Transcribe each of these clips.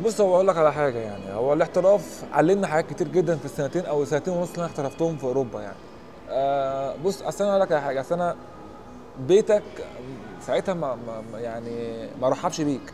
بص هو اقول لك على حاجه يعني هو الاحتراف علمنا حاجات كتير جدا في السنتين او سنتين ونص اللي انا احترفتهم في اوروبا يعني آه بص اصل انا اقول لك على حاجه اصل انا بيتك ساعتها ما ما ما- يعني ما رحبش بيك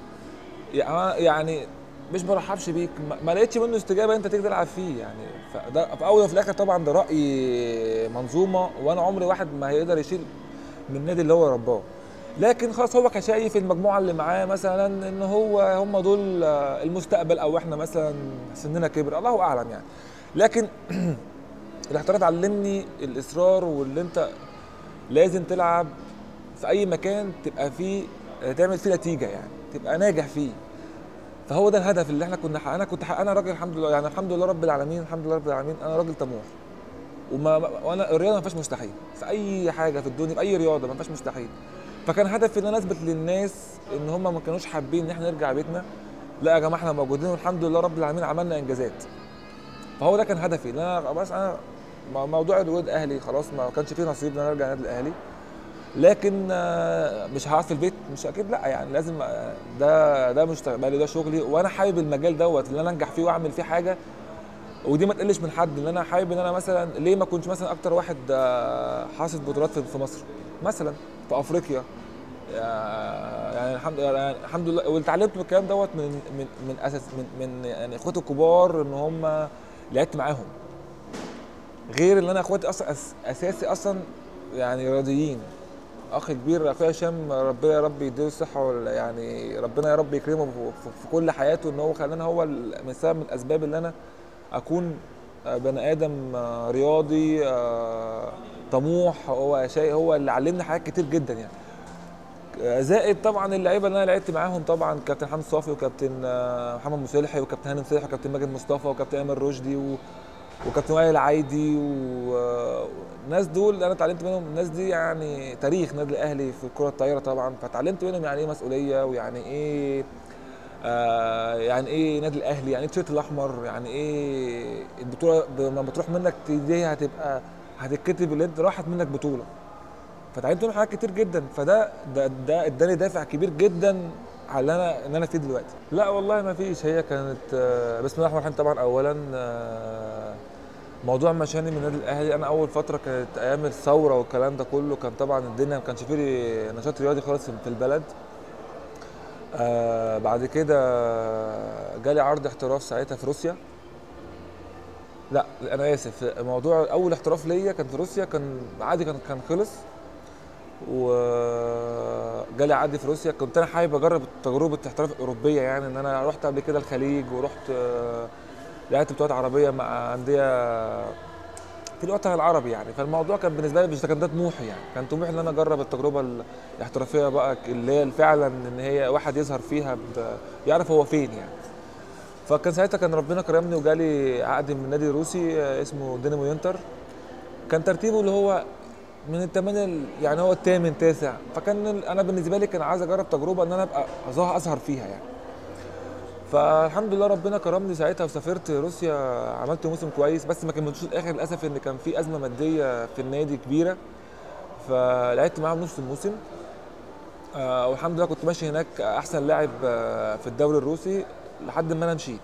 يعني يعني مش ما رحبش بيك ما- ما لقيتش منه استجابه انت تيجي تلعب فيه يعني فده في اول وفي الاخر طبعا ده راي منظومه وانا عمري واحد ما هيقدر يشيل من النادي اللي هو رباه لكن خلاص هو كان شايف المجموعه اللي معاه مثلا ان هو هم دول آه، المستقبل او احنا مثلا سننا كبر الله اعلم يعني لكن الاحتراف علمني الاصرار واللي انت لازم تلعب في اي مكان تبقى فيه تعمل فيه نتيجه يعني تبقى ناجح فيه فهو ده الهدف اللي احنا كنا حق- انا كنت حق- انا راجل الحمد لله يعني الحمد لله رب العالمين الحمد لله رب العالمين انا راجل طموح وما وانا الرياضه ما فيهاش مستحيل في اي حاجه في الدنيا في اي رياضه ما فيهاش مستحيل فكان هدفي ان انا اثبت للناس ان هم ما كانوش حابين ان احنا نرجع بيتنا لا يا جماعه احنا موجودين والحمد لله رب العالمين عملنا انجازات فهو ده كان هدفي ان انا بس انا م- موضوع الود اهلي خلاص ما كانش فيه نصيب ان انا ارجع النادي الاهلي لكن آه، مش هقعد في البيت مش اكيد لا يعني لازم آه، ده ده مستقبلي ده شغلي وانا حابب المجال دوت اللي انا انجح فيه واعمل فيه حاجه ودي ما تقلش من حد ان انا حابب ان انا مثلا ليه ما كنتش مثلا اكتر واحد آه، حاصد بطولات في في مصر مثلا في افريقيا آه، يعني الحمد يعني الحمد لله واللي اتعلمت من الكلام دوت من من من اساس من من يعني اخواتي الكبار ان هم لعبت معاهم غير ان انا اخواتي اصلا أس اساسي اصلا يعني رياضيين اخ كبير اخويا هشام ربنا يا رب يديله الصحه وال- يعني ربنا يا رب يكرمه في- في- في كل حياته ان هو خلاني هو ال- من سبب من الاسباب اللي انا اكون آه، بني ادم آه، رياضي آه، طموح هو شيء هو اللي علمني حاجات كتير جدا يعني آه، زائد طبعا اللعيبه اللي انا لعبت معاهم طبعا كابتن حمد صافي وكابتن آه، محمد مصلحي وكابتن هاني مصلحي وكابتن ماجد مصطفى وكابتن ايمن رشدي و... وكابتن وائل العايدي والناس دول انا اتعلمت منهم الناس دي يعني تاريخ نادي الاهلي في الكره الطايره طبعا فتعلمت منهم يعني ايه مسؤوليه ويعني ايه آه يعني ايه نادي الاهلي يعني ايه التيشيرت الاحمر يعني ايه البطوله ب- لما بتروح منك دي هتبقى هتتكتب اللي انت راحت منك بطوله فتعلمت منهم حاجات كتير جدا فده ده ده اداني دافع كبير جدا على اللي انا ان انا فيه دلوقتي لا والله ما فيش هي كانت آه، بسم الله الرحمن الرحيم طبعا اولا آه، موضوع مشاني من النادي الاهلي انا اول فتره كانت ايام الثوره والكلام ده كله كان طبعا الدنيا ما كانش فيه نشاط رياضي خالص في البلد آه بعد كده جالي عرض احتراف ساعتها في روسيا لا انا اسف موضوع اول احتراف ليا كان في روسيا كان عادي كان كان خلص وجالي عادي في روسيا كنت انا حابب اجرب تجربه الاحتراف الاوروبيه يعني ان انا رحت قبل كده الخليج ورحت آه، لعبت بطولات عربيه مع انديه في الوطن العربي يعني فالموضوع كان بالنسبه لي مش كان ده طموحي يعني كان طموحي ان انا اجرب التجربه الاحترافيه بقى اللي هي فعلا ان هي واحد يظهر فيها ب... يعرف هو فين يعني فكان ساعتها كان ربنا كرمني وجالي عقد من نادي روسي آه، اسمه دينامو ينتر كان ترتيبه اللي هو من الثمانية ال- يعني هو الثامن تاسع فكان ال- انا بالنسبه لي كان عايز اجرب تجربه ان انا ابقى أظهر- اظهر فيها يعني فالحمد لله ربنا كرمني ساعتها وسافرت روسيا عملت موسم كويس بس ما كملتوش الاخر للاسف ان كان في ازمه ماديه في النادي كبيره فلعبت معاهم نص الموسم آه والحمد لله كنت ماشي هناك احسن لاعب آه في الدوري الروسي لحد ما انا مشيت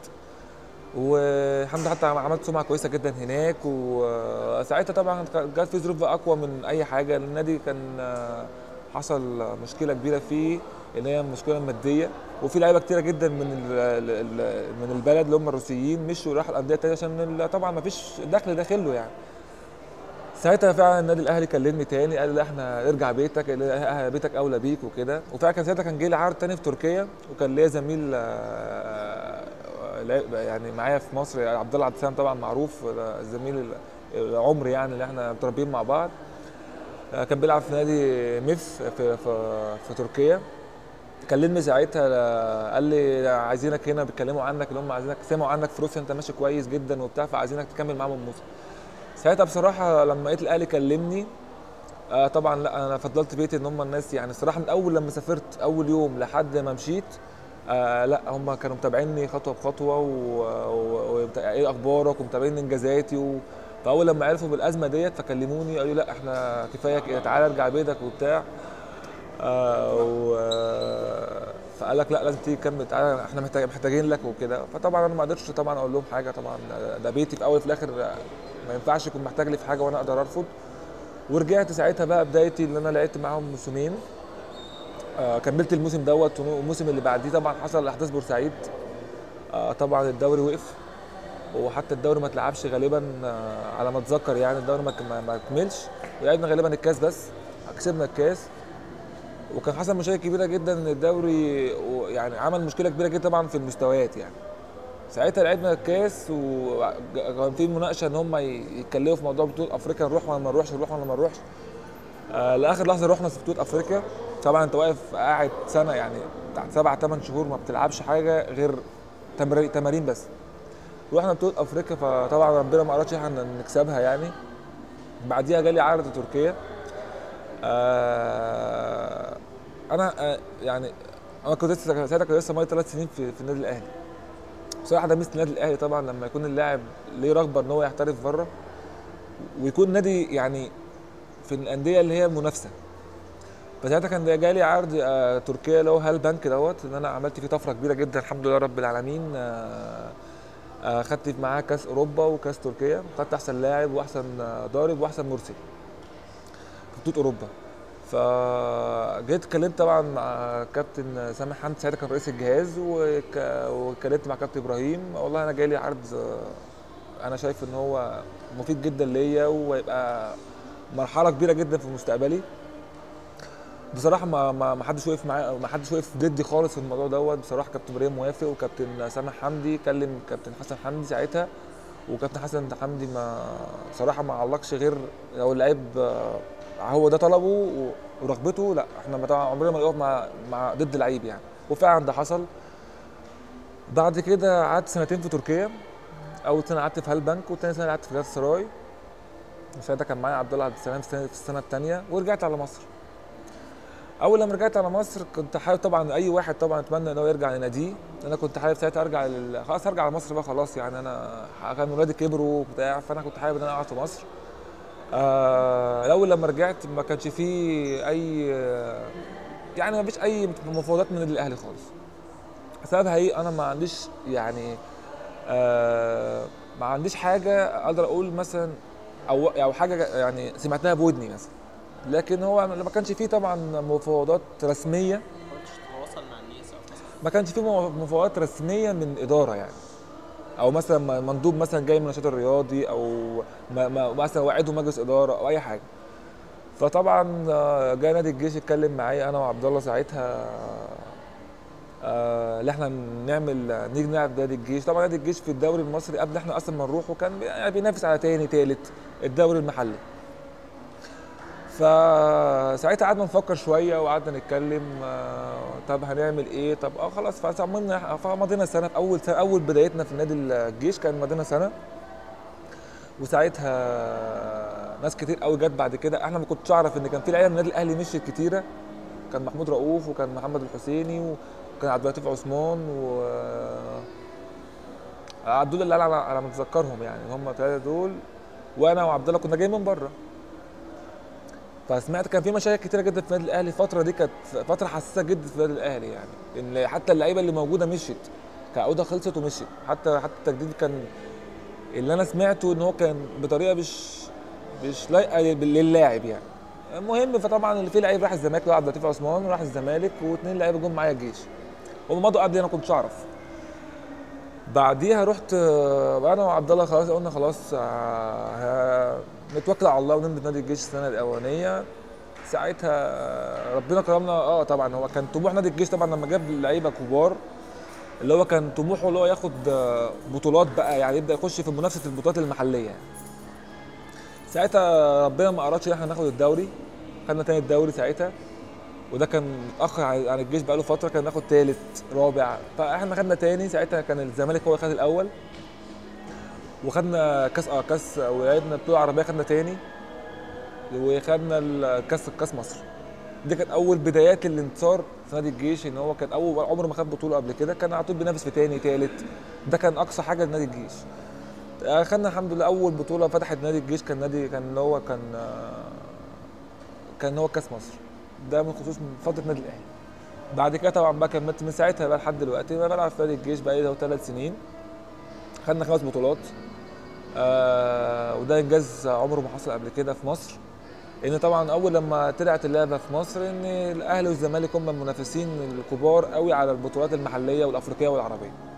والحمد لله حتى عملت سمعه كويسه جدا هناك وساعتها طبعا جات في ظروف اقوى من اي حاجه النادي كان آه، حصل مشكله كبيره فيه اللي هي المشكله الماديه وفي لعيبه كتيره جدا من ال ال ال من البلد اللي هم الروسيين مشوا راحوا الانديه التانيه عشان ال- طبعا ما فيش دخل داخله يعني ساعتها فعلا النادي الاهلي كلمني تاني قال لي لا احنا ارجع بيتك ال- بيتك اولى بيك وكده وفعلا كان ساعتها كان جه لي عرض تاني في تركيا وكان ليا زميل آه، لا- يعني معايا في مصر عبد الله عبد السلام طبعا معروف آه، زميل ال- العمر يعني اللي احنا متربيين مع بعض آه، كان بيلعب في نادي ميف في في, في تركيا كلمني ساعتها آه، قال لي عايزينك هنا بيتكلموا عنك اللي هم عايزينك سمعوا عنك في روسيا انت ماشي كويس جدا وبتاع فعايزينك تكمل معاهم الموسم ساعتها بصراحه لما لقيت الاهلي كلمني آه طبعا لا انا فضلت بيتي ان هم الناس يعني الصراحه من اول لما سافرت اول يوم لحد ما مشيت آه لا هم كانوا متابعيني خطوه بخطوه وايه اخبارك ومتابعين انجازاتي و... فاول لما عرفوا بالازمه ديت فكلموني قالوا لي لا احنا كفايه كده تعالى ارجع بيتك وبتاع آه و... فقال لك لا لازم تيجي تكمل تعالى احنا محتاج محتاجين لك وكده فطبعا انا ما قدرتش طبعا اقول لهم حاجه طبعا ده بيتي في الاول وفي الاخر ما ينفعش يكون محتاج لي في حاجه وانا اقدر ارفض ورجعت ساعتها بقى بدايتي اللي انا لعبت معاهم موسمين آه كملت الموسم دوت والموسم اللي بعديه طبعا حصل احداث بورسعيد آه طبعا الدوري وقف وحتى الدوري ما اتلعبش غالبا آه على ما اتذكر يعني الدوري ما ما- ما كملش ولعبنا غالبا الكاس بس كسبنا الكاس وكان حصل مشاكل كبيره جدا ان الدوري و- يعني عمل مشكله كبيره جدا طبعا في المستويات يعني ساعتها لعبنا الكاس وكان في مناقشه ان هم ي- يتكلموا في موضوع بطوله افريقيا نروح ولا ما نروحش نروح ولا ما نروحش آه لاخر لحظه رحنا في بطوله افريقيا طبعا انت واقف قاعد سنه يعني بتاع سبع ثمان شهور ما بتلعبش حاجه غير تمرين تمارين بس رحنا بطوله افريقيا فطبعا ربنا ما ارادش احنا نكسبها يعني بعديها جالي عرض تركيا آه انا آه يعني انا كنت لسه ساعتها كنت لسه ماضي ثلاث سنين في, في النادي الاهلي بصراحه ده ميزه النادي الاهلي طبعا لما يكون اللاعب ليه رغبه ان هو يحترف بره ويكون نادي يعني في الانديه اللي هي منافسه فساعتها كان جالي عرض آه تركيا اللي هو هال بنك دوت ان انا عملت فيه طفره كبيره جدا الحمد لله رب العالمين آه آه خدت معاه كاس اوروبا وكاس تركيا خدت احسن لاعب واحسن آه، ضارب واحسن مرسل في بطوله اوروبا فجيت اتكلمت طبعا مع كابتن سامح حمد ساعتها كان رئيس الجهاز وك... واتكلمت مع كابتن ابراهيم والله انا جاي عرض آه، انا شايف ان هو مفيد جدا ليا وهيبقى مرحله كبيره جدا في مستقبلي بصراحه ما ما ما حدش وقف معايا ما حدش وقف ضدي خالص في الموضوع دوت بصراحه كابتن ابراهيم موافق وكابتن سامح حمدي كلم كابتن حسن حمدي ساعتها وكابتن حسن حمدي ما بصراحه ما علقش غير لو اللعيب آه، هو ده طلبه و- ورغبته لا احنا ما طبعا عمرنا ما نقف مع مع ضد لعيب يعني وفعلا ده حصل بعد كده قعدت سنتين في تركيا اول سنه قعدت في هالبنك وتاني سنه قعدت في جالاتا سراي وساعتها كان معايا عبد الله عبد السلام في السنه في السنه الثانيه ورجعت على مصر اول لما رجعت على مصر كنت حابب طبعا اي واحد طبعا اتمنى ان هو يرجع لناديه انا كنت حابب ساعتها ارجع لل... خلاص ارجع على مصر بقى خلاص يعني انا كان ولادي كبروا وبتاع فانا كنت حابب ان انا اقعد في مصر آه الاول لما رجعت ما كانش فيه اي يعني ما فيش اي مفاوضات من النادي الاهلي خالص سببها ايه انا ما عنديش يعني آه ما عنديش حاجه اقدر اقول مثلا او او حاجه يعني سمعتها بودني مثلا لكن هو ما كانش فيه طبعا مفاوضات رسميه حاولتش تتواصل مع الناس او مثلا ما كانش فيه مفاوضات رسميه من اداره يعني او مثلا مندوب مثلا جاي من النشاط الرياضي او ما ما مثلا وعده مجلس اداره او اي حاجه فطبعا آه، جاء نادي الجيش اتكلم معايا انا وعبد الله ساعتها آه، اللي احنا نعمل نيجي نلعب نادي الجيش طبعا نادي الجيش في الدوري المصري قبل احنا اصلا ما نروح وكان بي- يعني بينافس على تاني تالت الدوري المحلي فساعتها قعدنا نفكر شويه وقعدنا نتكلم آه، طب هنعمل ايه طب اه خلاص فصممنا فمضينا سنه في اول سنه اول بدايتنا في نادي الجيش كان مضينا سنه وساعتها ناس كتير قوي جت بعد كده احنا ما كنتش اعرف ان كان في لعيبه من النادي الاهلي مشيت كتيره كان محمود رؤوف وكان محمد الحسيني وكان عبد اللطيف عثمان و آه، دول اللي انا على على ما اتذكرهم يعني هم الثلاثه دول وانا وعبد الله كنا جايين من بره فسمعت كان في مشاكل كتيره جدا في النادي الاهلي الفتره دي كانت فتره حساسه جدا في النادي الاهلي يعني ان حتى اللعيبه اللي موجوده مشيت كعوده خلصت ومشيت حتى حتى التجديد كان اللي انا سمعته ان هو كان بطريقه مش مش لايقه للاعب يعني المهم فطبعا اللي فيه لعيب راح الزمالك اللي هو عبد اللطيف عثمان وراح الزمالك واثنين لعيبه جم معايا الجيش هم مضوا قبلي انا كنتش اعرف بعديها رحت آه، انا وعبد الله خلاص قلنا خلاص آه، نتوكل على الله ونمضي في نادي الجيش السنه الاولانيه ساعتها آه، ربنا كرمنا اه طبعا هو كان طموح نادي الجيش طبعا لما جاب لعيبه كبار اللي هو كان طموحه اللي هو ياخد آه، بطولات بقى يعني يبدا يخش في منافسه البطولات المحليه يعني. ساعتها ربنا ما ارادش ان احنا ناخد الدوري خدنا تاني الدوري ساعتها وده كان متاخر عن عن الجيش بقاله فتره كان ناخد تالت رابع فاحنا خدنا تاني ساعتها كان الزمالك هو اللي خد الاول وخدنا كاس اه كاس ولعبنا بطوله عربيه خدنا تاني وخدنا الكاس كاس مصر دي كانت اول بدايات الانتصار في نادي الجيش ان هو كان اول عمره ما خد بطوله قبل كده كان على طول بينافس في تاني تالت ده كان اقصى حاجه لنادي الجيش آه، خدنا الحمد لله اول بطوله فتحت نادي الجيش كان نادي كان اللي هو كان آه، كان هو كاس مصر ده من خصوص من فتره نادي الاهلي بعد كده طبعا بقى كملت من ساعتها بقى لحد دلوقتي بقى بلعب في نادي الجيش بقى لي ثلاث سنين خدنا خمس بطولات آه وده انجاز عمره ما حصل قبل كده في مصر لان طبعا اول لما طلعت اللعبه في مصر ان الاهلي والزمالك هم المنافسين الكبار قوي على البطولات المحليه والافريقيه والعربيه